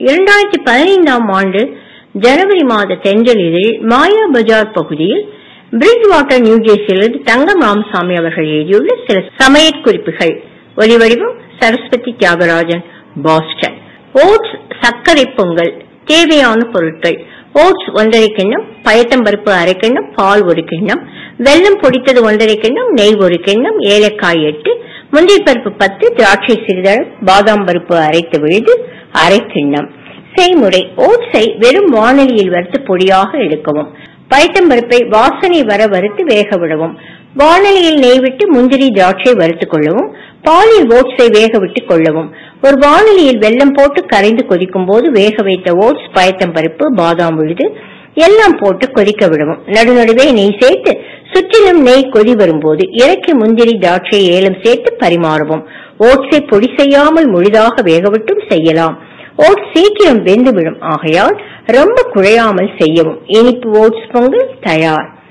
இரண்டாயிரத்தி பதினைந்தாம் ஆண்டு ஜனவரி மாத தென்றல் இதழில் மாயா பஜார் பகுதியில் பிரிட்ஜ் வாட்டர் நியூஜெர்சியிலிருந்து தங்கம் ராமசாமி அவர்கள் எழுதியுள்ள சில சமையற்குறிப்புகள் ஒலிவடிவம் சரஸ்வதி தியாகராஜன் பாஸ்டன் ஓட்ஸ் சர்க்கரை பொங்கல் தேவையான பொருட்கள் ஓட்ஸ் ஒன்றரை கிண்ணம் பயத்தம்பருப்பு அரை கிண்ணம் பால் ஒரு கிண்ணம் வெல்லம் பொடித்தது ஒன்றரை கிண்ணம் நெய் ஒரு கிண்ணம் ஏலக்காய் எட்டு முந்திரி பருப்பு பத்து திராட்சை சிறிதளவு பாதாம் பருப்பு அரைத்து விழுது அரை கிண்ணம் செய்முறை ஓட்ஸை வெறும் வானலியில் வறுத்து பொடியாக எடுக்கவும் பயத்தம்பருப்பை வாசனை வர வறுத்து வேக விடவும் வானலியில் நெய் விட்டு முந்திரி திராட்சை வறுத்துக் கொள்ளவும் பாலில் ஓட்ஸை வேக விட்டு கொள்ளவும் ஒரு வானலியில் வெல்லம் போட்டு கரைந்து கொதிக்கும் போது வேக வைத்த ஓட்ஸ் பயத்தம்பருப்பு பாதாம் விழுது எல்லாம் போட்டு கொதிக்க விடவும் நடுநடுவே நெய் சேர்த்து சுற்றிலும் நெய் கொதி வரும்போது இறக்கி முந்திரி திராட்சை ஏலம் சேர்த்து பரிமாறவும் ஓட்ஸை பொடி செய்யாமல் முழுதாக வேகவிட்டும் செய்யலாம் ஓட்ஸ் சீக்கிரம் வெந்துவிடும் ஆகையால் ரொம்ப குழையாமல் செய்யவும் இனிப்பு ஓட்ஸ் பொங்கல் தயார்